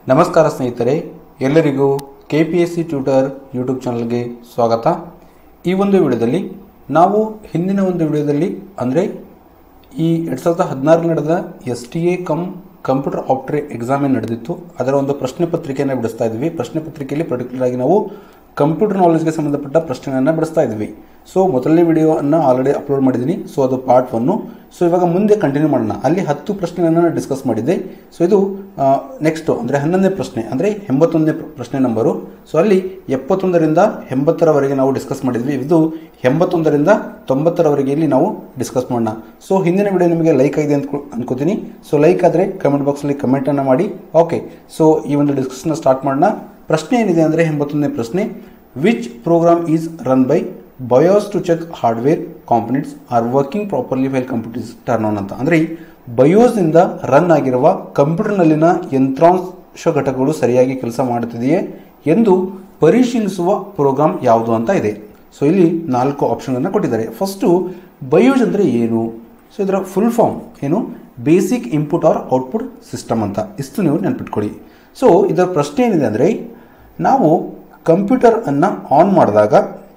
ನಮಸ್ಕಾರ ಸ್ನೇಹಿತರೆ ಎಲ್ಲರಿಗೂ K P S C tutor YouTube ಚಾನಲ್ಗೆ ಸ್ವಾಗತ ಈ ಒಂದು ವಿಡಿಯೋದಲ್ಲಿ ನಾವು ಹಿಂದಿನ ಒಂದು ವಿಡಿಯೋದಲ್ಲಿ ಅಂದರೆ ಈ ಎರಡು ಸಾವಿರದ ಹದಿನಾರು ನಡೆದ S T A cum computer after exam ಏನು ನಡೆದಿತ್ತು ಅದರ ಒಂದು ಪ್ರಶ್ನೆ ಪತ್ರಿಕೆಯನ್ನು ಬಿಡಿಸ್ತಾ ಇದ್ವಿ ಪ್ರಶ್ನೆ ಪತ್ರಿಕೆಯಲ್ಲಿ ಪರ್ಟಿಕ್ಯುಲರ್ ಆಗಿ ನಾವು ಕಂಪ್ಯೂಟರ್ ನಾಲೆಜ್ಗೆ ಸಂಬಂಧಪಟ್ಟ ಪ್ರಶ್ನೆಗಳನ್ನು ಬಿಡಿಸ್ತಾ ಇದ್ವಿ ಸೊ ಮೊದಲನೇ ವಿಡಿಯೋವನ್ನು ಆಲ್ರೆಡಿ ಅಪ್ಲೋಡ್ ಮಾಡಿದ್ದೀನಿ ಸೊ ಅದು ಪಾರ್ಟ್ ಒನ್ನು ಸೊ ಇವಾಗ ಮುಂದೆ ಕಂಟಿನ್ಯೂ ಮಾಡೋಣ ಅಲ್ಲಿ ಹತ್ತು ಪ್ರಶ್ನೆಗಳನ್ನು ಡಿಸ್ಕಸ್ ಮಾಡಿದ್ದೆ ಸೊ ಇದು ನೆಕ್ಸ್ಟು ಅಂದರೆ ಹನ್ನೊಂದನೇ ಪ್ರಶ್ನೆ ಅಂದರೆ ಎಂಬತ್ತೊಂದನೇ ಪ್ರ- ಪ್ರಶ್ನೆ ನಂಬರು ಸೊ ಅಲ್ಲಿ ಎಪ್ಪತ್ತೊಂದರಿಂದ ಎಂಬತ್ತರವರೆಗೆ ನಾವು ಡಿಸ್ಕಸ್ ಮಾಡಿದ್ವಿ ಇದು ಎಂಬತ್ತೊಂದರಿಂದ ತೊಂಬತ್ತರವರೆಗೆ ಇಲ್ಲಿ ನಾವು ಡಿಸ್ಕಸ್ ಮಾಡೋಣ ಸೊ ಹಿಂದಿನ ವಿಡಿಯೋ ನಿಮಗೆ ಲೈಕ್ ಆಗಿದೆ ಅಂತ ಅನ್ಕೋತೀನಿ ಸೊ ಲೈಕ್ ಆದರೆ ಕಮೆಂಟ್ ಬಾಕ್ಸಲ್ಲಿ ಕಮೆಂಟನ್ನು ಮಾಡಿ ಓಕೆ ಸೊ ಈ ಒಂದು ಡಿಸ್ಕಸ್ನ ಸ್ಟಾರ್ಟ್ ಮಾಡೋಣ ಪ್ರಶ್ನೆ ಏನಿದೆ ಅಂದರೆ ಎಂಬತ್ತೊಂದನೇ ಪ್ರಶ್ನೆ which program is run by BIOS to check hardware components are working properly while computers turn on ಅಂತ ಅಂದರೆ ಬಯೋಸ್ನಿಂದ ರನ್ ಆಗಿರುವ ಕಂಪ್ಯೂಟರ್ನಲ್ಲಿನ ಯಂತ್ರಾಂಶ ಘಟಕಗಳು ಸರಿಯಾಗಿ ಕೆಲಸ ಮಾಡುತ್ತಿದೆಯೇ ಎಂದು ಪರಿಶೀಲಿಸುವ ಪ್ರೋಗ್ರಾಮ್ ಯಾವುದು ಅಂತ ಇದೆ ಸೊ ಇಲ್ಲಿ ನಾಲ್ಕು ಆಪ್ಷನ್ಗಳನ್ನು ಕೊಟ್ಟಿದ್ದಾರೆ ಫಸ್ಟು ಬಯೋಸ್ ಅಂದರೆ ಏನು ಸೊ ಇದರ ಫುಲ್ ಫಾರ್ಮ್ ಏನು basic input or output system ಅಂತ ಇಷ್ಟು ನೀವು ನೆನ್ಪಿಟ್ಕೊಳ್ಳಿ ಸೊ ಇದರ ಪ್ರಶ್ನೆ ಏನಿದೆ ಅಂದರೆ ನಾವು ಕಂಪ್ಯೂಟರ್ ಅನ್ನು ಆನ್ ಮಾಡಿದಾಗ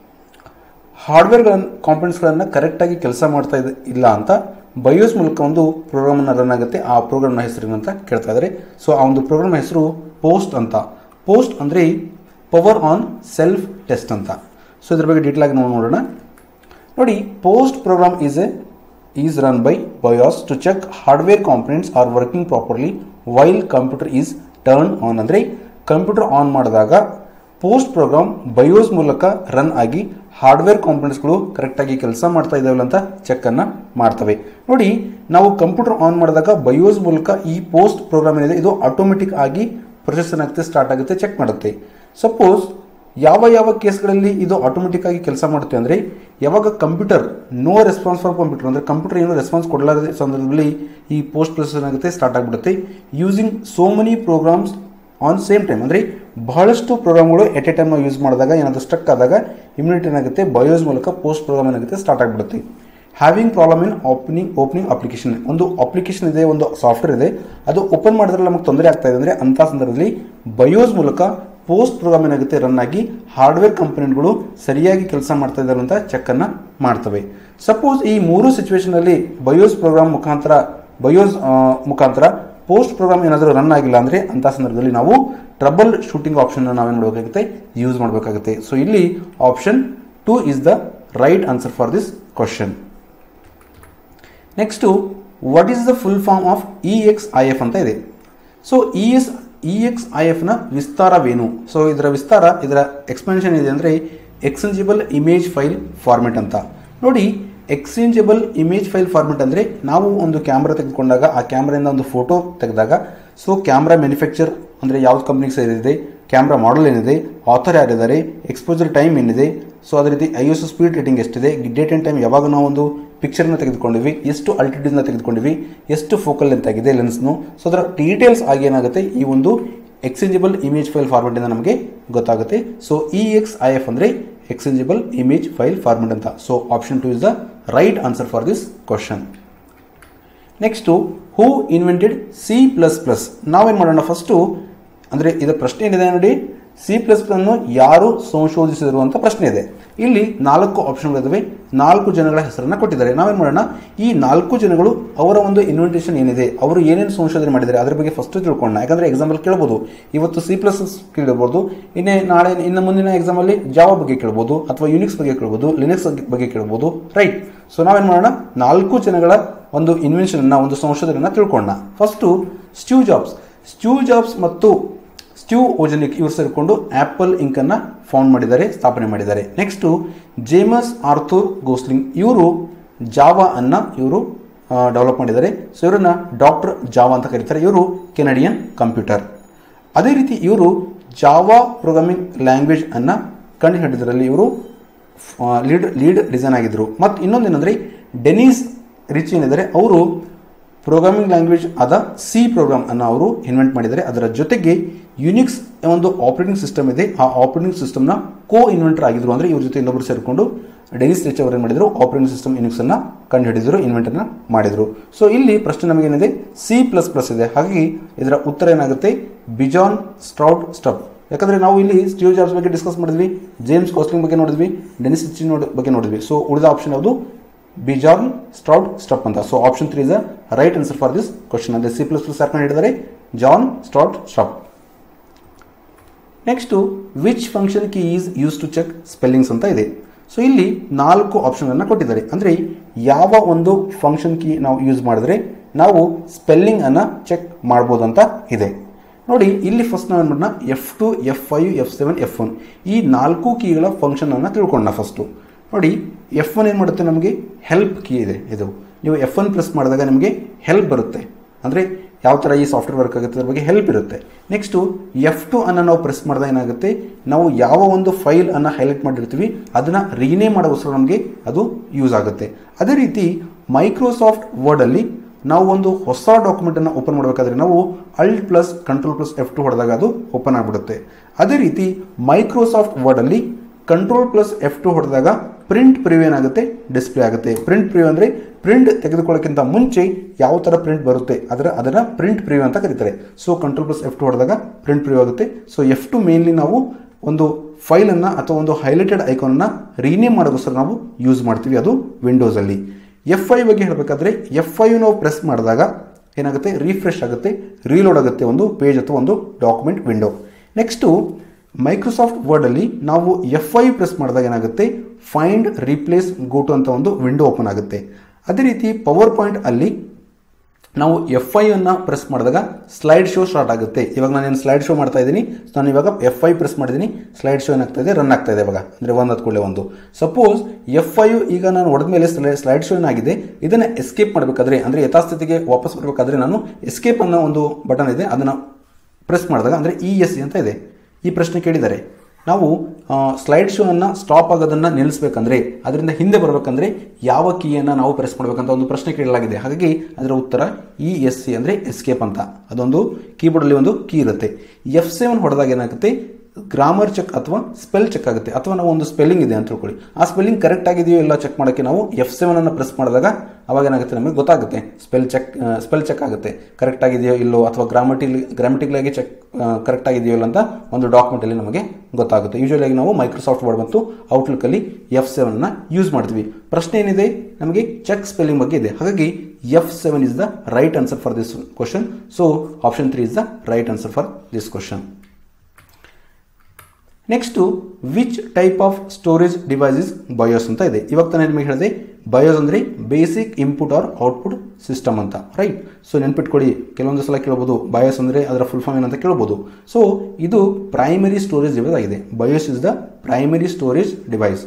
ಹಾರ್ಡ್ವೇರ್ಗಳನ್ನು ಕಾಂಪೊನೆಂಟ್ಸ್ಗಳನ್ನು ಕರೆಕ್ಟಾಗಿ ಕೆಲಸ ಮಾಡ್ತಾ ಇದೆ ಇಲ್ಲ ಅಂತ ಬಯೋಸ್ ಮೂಲಕ ಒಂದು ಪ್ರೋಗ್ರಾಮನ್ನು ರನ್ ಆಗುತ್ತೆ ಆ ಪ್ರೋಗ್ರಾಮ್ನ ಹೆಸರು ಅಂತ ಕೇಳ್ತಾ ಇದ್ದಾರೆ ಸೊ ಆ ಒಂದು ಪ್ರೋಗ್ರಾಮ್ ಹೆಸರು ಪೋಸ್ಟ್ ಅಂತ ಪೋಸ್ಟ್ ಅಂದರೆ ಪವರ್ ಆನ್ ಸೆಲ್ಫ್ ಟೆಸ್ಟ್ ಅಂತ ಸೊ ಇದ್ರ ಬಗ್ಗೆ ಡೀಟೇಲ್ ಆಗಿ ನಾವು ನೋಡೋಣ ನೋಡಿ POST program is a is run by BIOS to check hardware components are working properly while computer is turn on ಅಂದರೆ ಕಂಪ್ಯೂಟರ್ ಆನ್ ಮಾಡಿದಾಗ ಪೋಸ್ಟ್ ಪ್ರೋಗ್ರಾಮ್ ಬಯೋಸ್ ಮೂಲಕ ರನ್ ಆಗಿ ಹಾರ್ಡ್ವೇರ್ ಕಾಂಪೊನೆಂಟ್ಸ್ಗಳು ಕರೆಕ್ಟಾಗಿ ಕೆಲಸ ಮಾಡ್ತಾ ಇದ್ದಾವಲ್ಲ ಅಂತ ಚೆಕ್ಕನ್ನು ಮಾಡ್ತವೆ ನೋಡಿ ನಾವು ಕಂಪ್ಯೂಟರ್ ಆನ್ ಮಾಡಿದಾಗ ಬಯೋಸ್ ಮೂಲಕ ಈ ಪೋಸ್ಟ್ ಪ್ರೋಗ್ರಾಮ್ ಏನಿದೆ ಇದು ಆಟೋಮೆಟಿಕ್ ಆಗಿ ಪ್ರೊಸೆಸ್ ಏನಾಗುತ್ತೆ ಸ್ಟಾರ್ಟ್ ಆಗುತ್ತೆ ಚೆಕ್ ಮಾಡುತ್ತೆ ಸಪೋಸ್ ಯಾವ ಯಾವ ಕೇಸ್ಗಳಲ್ಲಿ ಇದು ಆಟೋಮೆಟಿಕ್ ಆಗಿ ಕೆಲಸ ಮಾಡುತ್ತೆ ಅಂದರೆ ಯಾವಾಗ computer no response for computer ಅಂದರೆ ಕಂಪ್ಯೂಟರ್ ಏನು ರೆಸ್ಪಾನ್ಸ್ ಕೊಡಲಾರದ ಸಂದರ್ಭದಲ್ಲಿ ಈ ಪೋಸ್ಟ್ ಪ್ರೊಸೆಸ್ ಏನಾಗುತ್ತೆ ಸ್ಟಾರ್ಟ್ ಆಗಿಬಿಡುತ್ತೆ using so many programs on same time ಅಂದರೆ ಬಹಳಷ್ಟು ಪ್ರೋಗ್ರಾಮ್ಗಳು ಎಟ್ ಎ ಟೈಮ್ ನಾವು ಯೂಸ್ ಮಾಡಿದಾಗ ಏನಾದರೂ ಸ್ಟ್ರಕ್ ಆದಾಗ ಇಮ್ಯುನಿಟಿ ಏನಾಗುತ್ತೆ ಬಯೋಸ್ ಮೂಲಕ ಪೋಸ್ಟ್ ಪ್ರೋಗ್ರಾಮ್ ಏನಾಗುತ್ತೆ ಸ್ಟಾರ್ಟ್ ಆಗಿಬಿಡುತ್ತೆ having problem in opening opening application ಒಂದು ಅಪ್ಲಿಕೇಶನ್ ಇದೆ ಒಂದು ಸಾಫ್ಟ್ವೇರ್ ಇದೆ ಅದು ಓಪನ್ ಮಾಡಿದ್ರೆ ನಮಗೆ ತೊಂದರೆ ಆಗ್ತಾ ಇದೆ ಅಂದರೆ ಅಂಥ ಸಂದರ್ಭದಲ್ಲಿ ಬಯೋಸ್ ಮೂಲಕ ಪೋಸ್ಟ್ ಪ್ರೋಗ್ರಾಮ್ ಏನಾಗುತ್ತೆ ರನ್ ಆಗಿ ಹಾರ್ಡ್ವೇರ್ ಕಂಪನಿಗಳು ಸರಿಯಾಗಿ ಕೆಲಸ ಮಾಡ್ತಾ ಇದ್ದಾರೆ ಅಂತ ಚೆಕ್ಕನ್ನು ಮಾಡ್ತವೆ ಸಪೋಸ್ ಈ ಮೂರು ಸಿಚುವೇಶನಲ್ಲಿ ಬಯೋಸ್ ಪ್ರೋಗ್ರಾಮ್ ಮುಖಾಂತರ ಬಯೋಸ್ ಮುಖಾಂತರ ಪೋಸ್ಟ್ ಪ್ರೋಗ್ರಾಮ್ ಏನಾದರೂ ರನ್ ಆಗಿಲ್ಲ ಅಂದರೆ ಅಂಥ ಸಂದರ್ಭದಲ್ಲಿ ನಾವು ಟ್ರಬಲ್ ಶೂಟಿಂಗ್ ಆಪ್ಷನ್ ನಾವೇನು ಮಾಡಬೇಕಾಗುತ್ತೆ ಯೂಸ್ ಮಾಡಬೇಕಾಗುತ್ತೆ ಸೊ ಇಲ್ಲಿ option two is the right answer for this question next what is the full form of E X I F ಅಂತ ಇದೆ so E S E X I ಎಫ್ನ ವಿಸ್ತಾರವೇನು so ಇದರ ವಿಸ್ತಾರ ಇದರ ಎಕ್ಸ್ಪೆನ್ಷನ್ ಇದೆ ಅಂದರೆ ಎಕ್ಸ್ಚೇಂಜಬಲ್ ಇಮೇಜ್ ಫೈಲ್ ಫಾರ್ಮೆಟ್ ಅಂತ ನೋಡಿ ಎಕ್ಸ್ಚೇಂಜಬಲ್ ಇಮೇಜ್ ಫೈಲ್ ಫಾರ್ಮೆಟ್ ಅಂದರೆ ನಾವು ಒಂದು ಕ್ಯಾಮ್ರಾ ತೆಗೆದುಕೊಂಡಾಗ ಆ ಕ್ಯಾಮ್ರಾದಿಂದ ಒಂದು ಫೋಟೋ ತೆಗೆದಾಗ ಸೊ ಕ್ಯಾಮ್ರಾ ಮ್ಯಾನುಫ್ಯಾಕ್ಚರ್ ಅಂದರೆ ಯಾವ್ದು ಕಂಪ್ನಿಗೆ ಸೇರಿದೆ ಕ್ಯಾಮ್ರಾ ಮಾಡಲ್ ಏನಿದೆ ಆಥರ್ ಯಾರಿದ್ದಾರೆ ಎಕ್ಸ್ಪೋಜರ್ ಟೈಮ್ ಏನಿದೆ ಸೊ ಅದೇ ರೀತಿ ಐ ಎಸ್ ಸ್ಪೀಡ್ ರೇಟಿಂಗ್ ಎಷ್ಟಿದೆ ಡೇಟ್ ಆ್ಯಂಡ್ ಟೈಮ್ ಯಾವಾಗ ನಾವು ಒಂದು ಪಿಕ್ಚರ್ನ ತೆಗೆದುಕೊಂಡಿವಿ ಎಷ್ಟು ಅಲ್ಟಿಟ್ಯೂಡ್ನ ತೆಗೆದುಕೊಂಡಿವಿ ಎಷ್ಟು ಫೋಕಲ್ ಲೆಂತ್ ಆಗಿದೆ ಲೆನ್ಸ್ನು ಸೊ ಅದರ ಡೀಟೇಲ್ಸ್ ಆಗಿ ಏನಾಗುತ್ತೆ ಈ ಒಂದು ಎಕ್ಸ್ಚೇಂಜಬಲ್ ಇಮೇಜ್ ಫೈಲ್ ಫಾರ್ಮೆಟಿಂದ ನಮಗೆ ಗೊತ್ತಾಗುತ್ತೆ so E X I F ಅಂದರೆ ಎಕ್ಸ್ಚೇಂಜಬಲ್ ಇಮೇಜ್ ಫೈಲ್ ಫಾರ್ಮೆಟ್ ಅಂತ so option two is the right answer for this question next who invented C plus plus ನಾವೇನು ಮಾಡೋಣ ಫಸ್ಟು ಅಂದರೆ ಇದರ ಪ್ರಶ್ನೆ ಏನಿದೆ ನೋಡಿ ಸಿ ಪ್ಲಸ್ ಅನ್ನು ಯಾರು ಸಂಶೋಧಿಸಿದರು ಅಂತ ಪ್ರಶ್ನೆ ಇದೆ ಇಲ್ಲಿ ನಾಲ್ಕು ಆಪ್ಷನ್ಗಳಿದ್ದಾವೆ ನಾಲ್ಕು ಜನಗಳ ಹೆಸರನ್ನು ಕೊಟ್ಟಿದ್ದಾರೆ ನಾವೇನು ಮಾಡೋಣ ಈ ನಾಲ್ಕು ಜನಗಳು ಅವರ ಒಂದು ಇನ್ವೆಂಟೇಷನ್ ಏನಿದೆ ಅವರು ಏನೇನು ಸಂಶೋಧನೆ ಮಾಡಿದ್ದಾರೆ ಅದ್ರ ಬಗ್ಗೆ ಫಸ್ಟ್ ತಿಳ್ಕೊಳ್ಳೋಣ ಯಾಕಂದರೆ ಎಕ್ಸಾಂಪಲ್ ಕೇಳ್ಬೋದು ಇವತ್ತು ಸಿ ಪ್ಲಸ್ ಕೇಳಬಹುದು ಇನ್ನೇ ನಾಳೆ ಇನ್ನು ಮುಂದಿನ ಎಕ್ಸಾಮಲ್ಲಿ ಜಾವಾ ಬಗ್ಗೆ ಕೇಳ್ಬೋದು ಅಥವಾ ಯುನಿಕ್ಸ್ ಬಗ್ಗೆ ಕೇಳ್ಬೋದು ಲಿನಕ್ಸ್ ಬಗ್ಗೆ ಕೇಳ್ಬೋದು ರೈಟ್ ಸೊ ನಾವೇನು ಮಾಡೋಣ ನಾಲ್ಕು ಜನಗಳ ಒಂದು ಇನ್ವೆನ್ಷನ್ ಒಂದು ಸಂಶೋಧನೆಯನ್ನು ತಿಳ್ಕೊಳ್ಳೋಣ first Steve Jobs Steve Jobs ಮತ್ತು ಸ್ಟ್ಯೂ ಓಜನಿಕ್ ಇವರು ಸೇರಿಕೊಂಡು ಆಪಲ್ ಇಂಕನ್ನು ಫೌಂಡ್ ಮಾಡಿದ್ದಾರೆ ಸ್ಥಾಪನೆ ಮಾಡಿದ್ದಾರೆ ನೆಕ್ಸ್ಟು ಜೇಮಸ್ ಆರ್ಥೂರ್ ಗೋಸ್ಲಿಂಗ್ ಇವರು ಜಾವಾ ಅನ್ನ ಇವರು ಡೆವಲಪ್ ಮಾಡಿದ್ದಾರೆ ಸೊ ಇವರನ್ನ ಡಾಕ್ಟರ್ ಜಾವಾ ಅಂತ ಕರೀತಾರೆ ಇವರು ಕೆನಡಿಯನ್ ಕಂಪ್ಯೂಟರ್ ಅದೇ ರೀತಿ ಇವರು ಜಾವಾ ಪ್ರೋಗ್ರಾಮಿಂಗ್ ಲ್ಯಾಂಗ್ವೇಜ್ ಅನ್ನ ಕಂಡುಹಿಡಿದರಲ್ಲಿ ಇವರು ಲೀಡ್ ಲೀಡ್ ಡಿಸೈನ್ ಆಗಿದ್ದರು ಮತ್ತು ಇನ್ನೊಂದೇನೆಂದರೆ ಡೆನಿಸ್ ರಿಚ್ ಏನಿದ್ದಾರೆ ಅವರು ಪ್ರೋಗ್ರಾಮಿಂಗ್ ಲ್ಯಾಂಗ್ವೇಜ್ ಆದ ಸಿ ಪ್ರೋಗ್ರಾಮ್ ಅನ್ನು ಅವರು ಇನ್ವೆಂಟ್ ಮಾಡಿದ್ದಾರೆ ಅದರ ಜೊತೆಗೆ ಯುನಿಕ್ಸ್ ಒಂದು ಆಪರೇಟಿಂಗ್ ಸಿಸ್ಟಮ್ ಇದೆ ಆ ಆಪರೇಟಿಂಗ್ ಸಿಸ್ಟಮ್ನ ಕೋ ಇನ್ವೆಂಟರ್ ಆಗಿದ್ರು ಅಂದರೆ ಇವ್ರ ಜೊತೆ ಇನ್ನೊಬ್ಬರು ಸೇರಿಕೊಂಡು ಡೆನಿಸ್ ರಿಚ್ ಅವರು ಏನು ಮಾಡಿದ್ರು ಆಪರೇಟಿಂಗ್ ಸಿಸ್ಟಮ್ ಯುನಿಕ್ಸ್ ಅನ್ನ ಕಂಡುಹಿಡಿದ್ರು ಇನ್ವೆಂಟರ್ನ ಮಾಡಿದ್ರು ಸೊ ಇಲ್ಲಿ ಪ್ರಶ್ನೆ ನಮಗೇನಿದೆ ಸಿ ಪ್ಲಸ್ ಪ್ಲಸ್ ಇದೆ ಹಾಗಾಗಿ ಇದರ ಉತ್ತರ ಏನಾಗುತ್ತೆ ಬಿಜಾನ್ ಸ್ಟ್ರೌಟ್ ಸ್ಟಪ್ ಯಾಕಂದ್ರೆ ನಾವು ಇಲ್ಲಿ ಸ್ಟೀವ್ ಜಾಬ್ಸ್ ಬಗ್ಗೆ ಡಿಸ್ಕಸ್ ಮಾಡಿದ್ವಿ ಜೇಮ್ಸ್ ಕೋಸ್ಲಿಂಗ್ ಬಗ್ಗೆ ನೋಡಿದ್ವಿ ಡೆನಿಸ್ ರಿಚ್ ನೋಡ್ ಬಗ್ಗೆ ನೋಡಿದ್ವಿ ಸೊ ಉಳಿದ ಆಪ್ಷನ್ ಯಾವುದು ಬಿಜಾನ್ ಸ್ಟ್ರೌಟ್ ಸ್ಟಪ್ ಅಂತ so option three is right answer for this question ಅಂದರೆ ಸಿ ಪ್ಲಸ್ ಪ್ಲಸ್ ಯಾಕೆ ಹಿಡಿದರೆ Bjarne Stroustrup next which function key is use to check spellings ಅಂತ ಇದೆ ಸೊ ಇಲ್ಲಿ ನಾಲ್ಕು ಆಪ್ಷನ್ಗಳನ್ನು ಕೊಟ್ಟಿದ್ದಾರೆ ಅಂದರೆ ಯಾವ ಒಂದು ಫಂಕ್ಷನ್ ಕೀ ನಾವು ಯೂಸ್ ಮಾಡಿದ್ರೆ ನಾವು ಸ್ಪೆಲ್ಲಿಂಗ್ ಅನ್ನು ಚೆಕ್ ಮಾಡ್ಬೋದು ಅಂತ ಇದೆ ನೋಡಿ ಇಲ್ಲಿ ಫಸ್ಟ್ ನಾವು ಮಾಡೋಣ F two F five F seven F one ಈ ನಾಲ್ಕು ಕೀಗಳ ಫಂಕ್ಷನ್ ಅನ್ನು ತಿಳ್ಕೊಳ್ಳೋಣ ಫಸ್ಟು ನೋಡಿ ಎಫ್ ಒನ್ ಏನು ಮಾಡುತ್ತೆ ನಮಗೆ ಹೆಲ್ಪ್ ಕೀ ಇದೆ ಇದು ನೀವು ಎಫ್ ಒನ್ ಪ್ರೆಸ್ ಮಾಡಿದಾಗ ನಿಮಗೆ ಹೆಲ್ಪ್ ಬರುತ್ತೆ ಅಂದರೆ ಯಾವ ಥರ ಈ ಸಾಫ್ಟ್ವೇರ್ ವರ್ಕ್ ಆಗುತ್ತೆ ಅದ್ರ ಬಗ್ಗೆ ಹೆಲ್ಪ್ ಇರುತ್ತೆ ನೆಕ್ಸ್ಟು ಎಫ್ ಟು ಅನ್ನು ನಾವು ಪ್ರೆಸ್ ಮಾಡಿದಾಗ ಏನಾಗುತ್ತೆ ನಾವು ಯಾವ ಒಂದು ಫೈಲ್ ಅನ್ನು ಹೈಲೈಟ್ ಮಾಡಿರ್ತೀವಿ ಅದನ್ನು ರೀನೇಮ್ ಮಾಡೋಗೋಸ್ಕರ ನಮಗೆ ಅದು ಯೂಸ್ ಆಗುತ್ತೆ ಅದೇ ರೀತಿ ಮೈಕ್ರೋಸಾಫ್ಟ್ ವರ್ಡಲ್ಲಿ ನಾವು ಒಂದು ಹೊಸ ಡಾಕ್ಯುಮೆಂಟನ್ನು ಓಪನ್ ಮಾಡಬೇಕಾದ್ರೆ ನಾವು Alt plus control plus F two ಹೊಡೆದಾಗ ಅದು ಓಪನ್ ಆಗಿಬಿಡುತ್ತೆ ಅದೇ ರೀತಿ ಮೈಕ್ರೋಸಾಫ್ಟ್ ವರ್ಡಲ್ಲಿ ಕಂಟ್ರೋಲ್ ಪ್ಲಸ್ ಎಫ್ ಟು ಹೊಡೆದಾಗ ಪ್ರಿಂಟ್ ಪ್ರಿವ್ಯೂ ಏನಾಗುತ್ತೆ ಡಿಸ್ಪ್ಲೇ ಆಗುತ್ತೆ ಪ್ರಿಂಟ್ ಪ್ರಿವ್ಯೂ ಅಂದರೆ ಪ್ರಿಂಟ್ ತೆಗೆದುಕೊಳ್ಳೋಕ್ಕಿಂತ ಮುಂಚೆ ಯಾವ ಥರ ಪ್ರಿಂಟ್ ಬರುತ್ತೆ ಅದರ ಅದನ್ನು ಪ್ರಿಂಟ್ ಪ್ರಿವ್ಯೂ ಅಂತ ಕರೀತಾರೆ so control plus F two ಹೊಡೆದಾಗ ಪ್ರಿಂಟ್ ಪ್ರಿವ್ಯೂ ಆಗುತ್ತೆ ಸೊ ಎಫ್ ಟು ಮೇನ್ಲಿ ನಾವು ಒಂದು ಫೈಲನ್ನು ಅಥವಾ ಒಂದು ಹೈಲೈಟೆಡ್ ಐಕಾನನ್ನು ರೀನೇಮ್ ಮಾಡೋಕ್ಕೋಸ್ಕರ ನಾವು ಯೂಸ್ ಮಾಡ್ತೀವಿ ಅದು ವಿಂಡೋಸಲ್ಲಿ ಎಫ್ ಐ ಬಗ್ಗೆ ಹೇಳಬೇಕಾದ್ರೆ ಎಫ್ ಐ ನಾವು ಪ್ರೆಸ್ ಮಾಡಿದಾಗ ಏನಾಗುತ್ತೆ ರಿಫ್ರೆಶ್ ಆಗುತ್ತೆ ರೀಲೋಡ್ ಆಗುತ್ತೆ ಒಂದು ಪೇಜ್ ಅಥವಾ ಒಂದು ಡಾಕ್ಯುಮೆಂಟ್ ವಿಂಡೋ ನೆಕ್ಸ್ಟು ಮೈಕ್ರೋಸಾಫ್ಟ್ ವರ್ಡಲ್ಲಿ ನಾವು ಎಫ್ ಐ ಪ್ರೆಸ್ ಮಾಡಿದಾಗ ಏನಾಗುತ್ತೆ ಫೈಂಡ್ ರೀಪ್ಲೇಸ್ ಗೋಟು ಅಂತ ಒಂದು ವಿಂಡೋ ಓಪನ್ ಆಗುತ್ತೆ ಅದೇ ರೀತಿ ಪವರ್ ಪಾಯಿಂಟ್ ಅಲ್ಲಿ ನಾವು ಎಫ್ ಐ ಅನ್ನು ಪ್ರೆಸ್ ಮಾಡಿದಾಗ ಸ್ಲೈಡ್ ಶೋ ಸ್ಟಾರ್ಟ್ ಆಗುತ್ತೆ ಇವಾಗ ನಾನು ಏನು ಸ್ಲೈಡ್ ಶೋ ಮಾಡ್ತಾ ಇದ್ದೀನಿ ನಾನು ಇವಾಗ ಎಫ್ ಐ ಪ್ರೆಸ್ ಮಾಡಿದ್ದೀನಿ ಸ್ಲೈಡ್ ಶೋ ಏನಾಗ್ತಾ ಇದೆ ರನ್ ಆಗ್ತಾ ಇದೆ ಇವಾಗ ಅಂದರೆ ಒಂದು ಹತ್ಕೊಳ್ಳೆ ಒಂದು ಸಪೋಸ್ ಎಫ್ ಐ ಈಗ ನಾನು ಹೊಡೆದ ಮೇಲೆ ಸ್ಲೈಡ್ ಶೋ ಏನಾಗಿದೆ ಇದನ್ನು ಎಸ್ಕೇಪ್ ಮಾಡಬೇಕಾದ್ರೆ ಅಂದರೆ ಯಥಾಸ್ಥಿತಿಗೆ ವಾಪಸ್ ಬರಬೇಕಾದ್ರೆ ನಾನು ಎಸ್ಕೇಪ್ ಅನ್ನೋ ಒಂದು ಬಟನ್ ಇದೆ ಅದನ್ನು ಪ್ರೆಸ್ ಮಾಡಿದಾಗ ಅಂದರೆ ಇ ಎಸ್ ಸಿ ಅಂತ ಇದೆ ಈ ಪ್ರಶ್ನೆ ಕೇಳಿದ್ದಾರೆ ನಾವು ಸ್ಲೈಡ್ ಶೋ ಅನ್ನು ಸ್ಟಾಪ್ ಆಗೋದನ್ನು ನಿಲ್ಲಿಸಬೇಕಂದ್ರೆ ಅದರಿಂದ ಹಿಂದೆ ಬರಬೇಕಂದ್ರೆ ಯಾವ ಕೀಯನ್ನು ನಾವು ಪ್ರೆಸ್ ಮಾಡಬೇಕಂತ ಒಂದು ಪ್ರಶ್ನೆ ಕೇಳಲಾಗಿದೆ ಹಾಗಾಗಿ ಅದರ ಉತ್ತರ ಇ ಎಸ್ ಸಿ ಅಂದರೆ ಎಸ್ಕೇಪ್ ಅಂತ ಅದೊಂದು ಕೀಬೋರ್ಡಲ್ಲಿ ಒಂದು ಕೀ ಇರುತ್ತೆ ಎಫ್ ಸೆವೆನ್ ಹೊಡೆದಾಗ ಏನಾಗುತ್ತೆ ಗ್ರಾಮರ್ ಚೆಕ್ ಅಥವಾ ಸ್ಪೆಲ್ ಚೆಕ್ ಆಗುತ್ತೆ ಅಥವಾ ನಾವು ಒಂದು ಸ್ಪೆಲ್ಲಿಂಗ್ ಇದೆ ಅಂತ ತಿಳ್ಕೊಳ್ಳಿ ಆ ಸ್ಪೆಲ್ಲಿಂಗ್ ಕರೆಕ್ಟ್ ಆಗಿದೆಯೋ ಇಲ್ಲ ಚೆಕ್ ಮಾಡೋಕ್ಕೆ ನಾವು ಎಫ್ ಸೆವೆನ್ ಅನ್ನು ಪ್ರೆಸ್ ಮಾಡಿದಾಗ ಅವಾಗ ಏನಾಗುತ್ತೆ ನಮಗೆ ಗೊತ್ತಾಗುತ್ತೆ ಸ್ಪೆಲ್ ಚೆಕ್ ಸ್ಪೆಲ್ ಚೆಕ್ ಆಗುತ್ತೆ ಕರೆಕ್ಟ್ ಆಗಿದೆಯೋ ಇಲ್ಲೋ ಅಥವಾ ಗ್ರಾಮಟಿಲ್ ಗ್ರಾಮಟಿಕ್ಲಾಗಿ ಚೆಕ್ ಕರೆಕ್ಟ್ ಆಗಿದೆಯೋ ಇಲ್ಲ ಅಂತ ಒಂದು ಡಾಕ್ಯುಮೆಂಟಲ್ಲಿ ನಮಗೆ ಗೊತ್ತಾಗುತ್ತೆ ಯೂಶಲಿ ಆಗಿ ನಾವು ಮೈಕ್ರೋಸಾಫ್ಟ್ ವರ್ಡ್ ಮತ್ತು ಔಟ್ಲುಕ್ಕಲ್ಲಿ ಎಫ್ ಸೆವೆನ್ನ ಯೂಸ್ ಮಾಡ್ತೀವಿ ಪ್ರಶ್ನೆ ಏನಿದೆ ನಮಗೆ ಚೆಕ್ ಸ್ಪೆಲ್ಲಿಂಗ್ ಬಗ್ಗೆ ಇದೆ ಹಾಗಾಗಿ F seven is the right answer for this question so option three is the right answer for this question next which type of storage device is BIOS ಅಂತ ಇದೆ ಇವಾಗ ತಾನೇ ನಿಮಗೆ ಹೇಳಿದೆ ಬಯೋಸ್ ಅಂದರೆ basic input or output system ಅಂತ right so ನೆನ್ಪಿಟ್ಕೊಳ್ಳಿ ಕೆಲವೊಂದು ಸಲ ಕೇಳ್ಬೋದು ಬಯೋಸ್ ಅಂದರೆ ಅದರ ಫುಲ್ ಫಾರ್ಮ್ ಏನಂತ ಕೇಳ್ಬೋದು ಸೊ ಇದು ಪ್ರೈಮರಿ ಸ್ಟೋರೇಜ್ ಡಿವೈಸ್ ಆಗಿದೆ BIOS is the primary storage device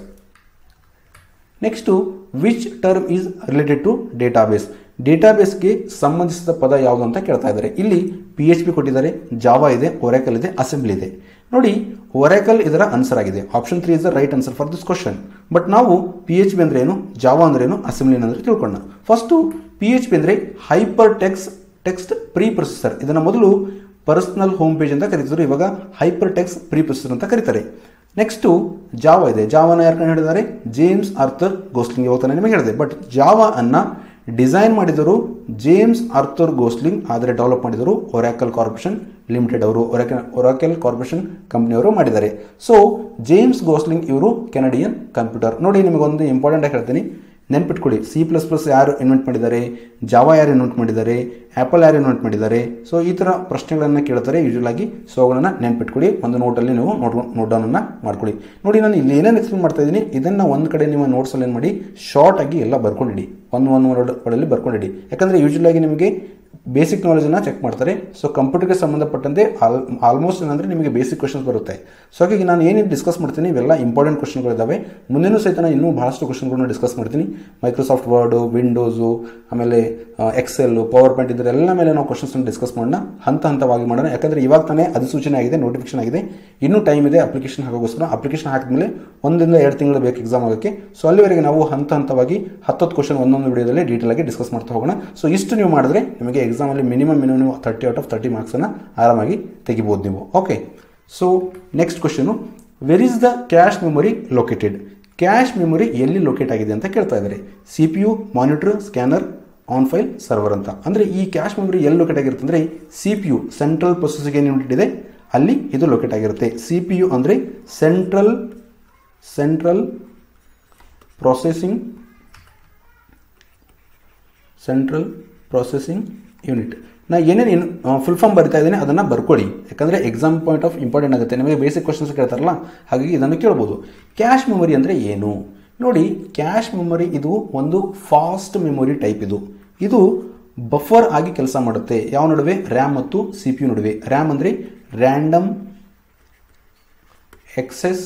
next which term is related to database ಡೇಟಾಬೇಸ್ಗೆ ಸಂಬಂಧಿಸಿದ ಪದ ಯಾವುದು ಅಂತ ಕೇಳ್ತಾ ಇದ್ದಾರೆ ಇಲ್ಲಿ ಪಿ ಎಚ್ ಪಿ ಕೊಟ್ಟಿದ್ದಾರೆ ಜಾವಾ ಇದೆ ಒರೆಕಲ್ ಇದೆ ಅಸೆಂಬ್ಲಿ ಇದೆ ನೋಡಿ ಒರೆಕಲ್ ಇದರ ಆನ್ಸರ್ ಆಗಿದೆ option three is the right answer for this question but ನಾವು ಪಿ ಎಚ್ ಪಿ ಅಂದ್ರೆ ಏನು ಜಾವಾ ಅಂದ್ರೆ ಏನು ಅಸೆಂಬ್ಲಿ ಅಂದ್ರೆ ತಿಳ್ಕೊಳ್ಳೋಣ ಫಸ್ಟು ಪಿ ಎಚ್ ಪಿ ಅಂದರೆ hyper text text preprocessor ಇದನ್ನು ಮೊದಲು ಪರ್ಸನಲ್ ಹೋಮ್ ಪೇಜ್ ಅಂತ ಕರೀತಿದ್ರು ಇವಾಗ ಹೈಪರ್ ಟೆಕ್ಸ್ ಪ್ರೀ ಪ್ರೊಸೆಸರ್ ಅಂತ ಕರೀತಾರೆ ನೆಕ್ಸ್ಟು ಜಾವಾ ಇದೆ ಜಾವಾನ ಯಾರು ಕಂಡು ಹಿಡಿದಾರೆ ಜೇಮ್ಸ್ ಆರ್ಥರ್ ಗೋಸ್ಲಿಂಗ್ ಇವತ್ತು ನಿಮಗೆ ಹೇಳಿದೆ ಬಟ್ ಜಾವಾ ಅನ್ನ ಡಿಸೈನ್ ಮಾಡಿದರು ಜೇಮ್ಸ್ ಆರ್ಥರ್ ಗೋಸ್ಲಿಂಗ್ ಆದರೆ ಡೆವಲಪ್ ಮಾಡಿದರು ಒರಾಕಲ್ ಕಾರ್ಪೊರೇಷನ್ ಲಿಮಿಟೆಡ್ ಅವರು ಒರಾಕಲ್ ಕಾರ್ಪೊರೇಷನ್ ಕಂಪ್ನಿಯವರು ಮಾಡಿದ್ದಾರೆ ಸೊ ಜೇಮ್ಸ್ ಗೋಸ್ಲಿಂಗ್ ಇವರು ಕೆನಡಿಯನ್ ಕಂಪ್ಯೂಟರ್ ನೋಡಿ ನಿಮಗೊಂದು ಇಂಪಾರ್ಟೆಂಟ್ ಆಗಿ ಹೇಳ್ತೀನಿ ನೆನ್ಪಿಟ್ಕೊಳ್ಳಿ ಸಿ ಪ್ಲಸ್ ಪ್ಲಸ್ ಯಾರು ಇನ್ವೆಂಟ್ ಮಾಡಿದ್ದಾರೆ ಜಾವಾ ಯಾರು ಇನ್ವೆಂಟ್ ಮಾಡಿದ್ದಾರೆ ಆ್ಯಪಲ್ ಯಾರು ಇನ್ವೆಂಟ್ ಮಾಡಿದ್ದಾರೆ ಸೊ ಈ ಥರ ಪ್ರಶ್ನೆಗಳನ್ನು ಕೇಳ್ತಾರೆ ಯೂಶಲ್ ಆಗಿ ಸೊ ಅವುಗಳನ್ನು ನೆನ್ಪಿಟ್ಕೊಳ್ಳಿ ಒಂದು ನೋಟಲ್ಲಿ ನೀವು ನೋಟ್ ನೋಟ್ ಡೌನನ್ನು ಮಾಡ್ಕೊಳ್ಳಿ ನೋಡಿ ನಾನು ಇಲ್ಲಿ ಏನೇನು ಎಕ್ಸ್ಪ್ಲೇನ್ ಮಾಡ್ತಾ ಇದ್ದೀನಿ ಇದನ್ನು ಒಂದು ಕಡೆ ನಿಮ್ಮ ನೋಟ್ಸಲ್ಲಿ ಏನು ಮಾಡಿ ಶಾರ್ಟ್ ಆಗಿ ಎಲ್ಲ ಬರ್ಕೊಂಡಿಡಿ ಒನ್ ಒನ್ ವರ್ಡ್ ವರ್ಡಲ್ಲಿ ಬರ್ಕೊಂಡಿಡಿ ಯಾಕಂದರೆ ಯೂಶಲ್ ಆಗಿ ನಿಮಗೆ ಬೇಸಿಕ್ ನಾಲೆಜನ್ನು ಚೆಕ್ ಮಾಡ್ತಾರೆ ಸೊ ಕಂಪ್ಯೂಟರ್ಗೆ ಸಂಬಂಧಪಟ್ಟಂತೆ ಆಲ್ ಆಲ್ಮೋಸ್ಟ್ ಏನಂದರೆ ನಿಮಗೆ ಬೇಸಿಕ್ ಕ್ವಶನ್ಸ್ ಬರುತ್ತೆ ಸೊ ಹಾಗಾಗಿ ನಾನು ಏನೇನು ಡಿಸ್ಕಸ್ ಮಾಡ್ತೀನಿ ಇವೆಲ್ಲ ಇಂಪಾರ್ಟೆಂಟ್ ಕ್ವಶನ್ಗಳಿದ್ದಾವೆ ಮುಂದೆನೂ ಸಹಿತ ನಾನು ಇನ್ನೂ ಬಹಳಷ್ಟು ಕ್ವಶನ್ಗಳನ್ನ ಡಿಸ್ಕಸ್ ಮಾಡ್ತೀನಿ ಮೈಕ್ರೋಸಾಫ್ಟ್ ವರ್ಡು ವಿಂಡೋಸು ಆಮೇಲೆ ಎಕ್ಸೆಲ್ಲು ಪವರ್ ಪಾಯಿಂಟ್ ಇದರೆಲ್ಲ ಮೇಲೆ ನಾವು ಕ್ವಶನ್ಸ್ನ ಡಿಸ್ಕಸ್ ಮಾಡೋಣ ಹಂತ ಹಂತವಾಗಿ ಮಾಡೋಣ ಯಾಕಂದರೆ ಇವಾಗ ತಾನೇ ಅಧಿಸೂಚನೆ ಆಗಿದೆ ನೋಟಿಫಿಕೇಶನ್ ಆಗಿದೆ ಇನ್ನೂ ಟೈಮ್ ಇದೆ ಅಪ್ಲಿಕೇಶನ್ ಹಾಕೋಗೋಸ್ಕರ ಅಪ್ಲಿಕೇಶನ್ ಹಾಕಿದ್ಮೇಲೆ ಒಂದರಿಂದ ಎರಡು ತಿಂಗಳು ಬೇಕು ಎಕ್ಸಾಮ್ ಆಗೋಕ್ಕೆ ಸೊ ಅಲ್ಲಿವರೆಗೆ ನಾವು ಹಂತ ಹಂತವಾಗಿ ಹತ್ತತ್ತು ಕ್ವಶನ್ ಒಂದೊಂದು ವಿಡಿಯೋದಲ್ಲಿ ಡೀಟೇಲ್ ಆಗಿ ಡಿಸ್ಕಸ್ ಮಾಡ್ತಾ ಹೋಗೋಣ ಸೊ ಇಷ್ಟು ನೀವು ಮಾಡಿದ್ರೆ ನಿಮಗೆ ಎಕ್ಸಾಮಲ್ಲಿ ಮಿನಿಮಮ್ ಮಿನಿಮಮ್ ನೀವು ತರ್ಟಿ ಔಟ್ ಆಫ್ ತರ್ಟಿ ಮಾರ್ಕ್ಸನ್ನು ಆರಾಮಾಗಿ ತೆಗಿಬೋದು ನೀವು okay so next question where is the cache memory located cache memory ಎಲ್ಲಿ ಲೊಕೇಟ್ ಆಗಿದೆ ಅಂತ ಕೇಳ್ತಾ ಇದ್ದಾರೆ C P U monitor scanner on file server ಅಂತ ಅಂದರೆ ಈ ಕ್ಯಾಶ್ ಮೆಮೊರಿ ಎಲ್ಲಿ ಲೊಕೇಟ್ ಆಗಿರುತ್ತೆ ಅಂದರೆ C P U central processing ಏನು ಯೂನಿಟ್ ಇದೆ ಅಲ್ಲಿ ಇದು ಲೊಕೇಟ್ ಆಗಿರುತ್ತೆ ಸಿ ಪಿ ಯು ಅಂದರೆ central central processing central processing unit ನಾ ಏನೇನು ಫುಲ್ ಫಾರ್ಮ್ ಬರಿತಾ ಇದ್ದೀನಿ ಅದನ್ನು ಬರ್ಕೊಳ್ಳಿ ಯಾಕಂದರೆ ಎಕ್ಸಾಮ್ ಪಾಯಿಂಟ್ ಆಫ್ ಇಂಪಾರ್ಟೆಂಟ್ ಆಗುತ್ತೆ ನಿಮಗೆ ಬೇಸಿಕ್ ಕ್ವಶನ್ಸ್ ಕೇಳ್ತಾರಲ್ಲ ಹಾಗಾಗಿ ಇದನ್ನು ಕೇಳ್ಬೋದು ಕ್ಯಾಶ್ ಮೆಮೊರಿ ಅಂದರೆ ಏನು ನೋಡಿ ಕ್ಯಾಶ್ ಮೆಮೊರಿ ಇದು ಒಂದು ಫಾಸ್ಟ್ ಮೆಮೊರಿ ಟೈಪ್ ಇದು ಇದು ಬಫರ್ ಆಗಿ ಕೆಲಸ ಮಾಡುತ್ತೆ ಯಾವ ನಡುವೆ ರ್ಯಾಮ್ ಮತ್ತು ಸಿ ಪಿ ಯು ನಡುವೆ ರ್ಯಾಮ್ ಅಂದರೆ ರ್ಯಾಂಡಮ್ ಎಕ್ಸೆಸ್